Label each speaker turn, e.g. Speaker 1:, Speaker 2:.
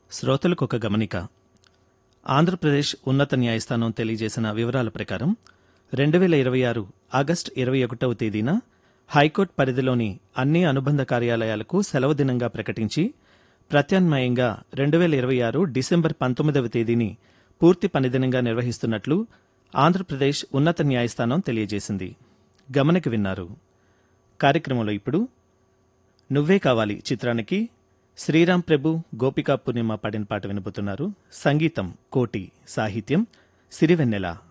Speaker 1: శ్రోతలకు ఒక గమనిక ఆంధ్రప్రదేశ్ ఉన్నత న్యాయస్థానం తెలియజేసిన వివరాల ప్రకారం రెండు వేల ఇరవై ఆరు ఆగస్టు ఇరవై ఒకటవ తేదీన హైకోర్టు పరిధిలోని అన్ని అనుబంధ కార్యాలయాలకు సెలవు దినంగా ప్రకటించి ప్రత్యామ్నాయంగా రెండు వేల ఇరవై ఆరు డిసెంబర్ పంతొమ్మిదవ తేదీని పూర్తి పనిదినంగా నిర్వహిస్తున్నట్లు ఆంధ్రప్రదేశ్ ఉన్నత న్యాయస్థానం తెలియజేసింది గమనిక విన్నారు కార్యక్రమంలో ఇప్పుడు నువ్వే కావాలి చిత్రానికి శ్రీరామ్ ప్రభు గోపికా పూర్ణిమ పాడిన పాట వినబోతున్నారు సంగీతం కోటి సాహిత్యం సిరివెన్నెల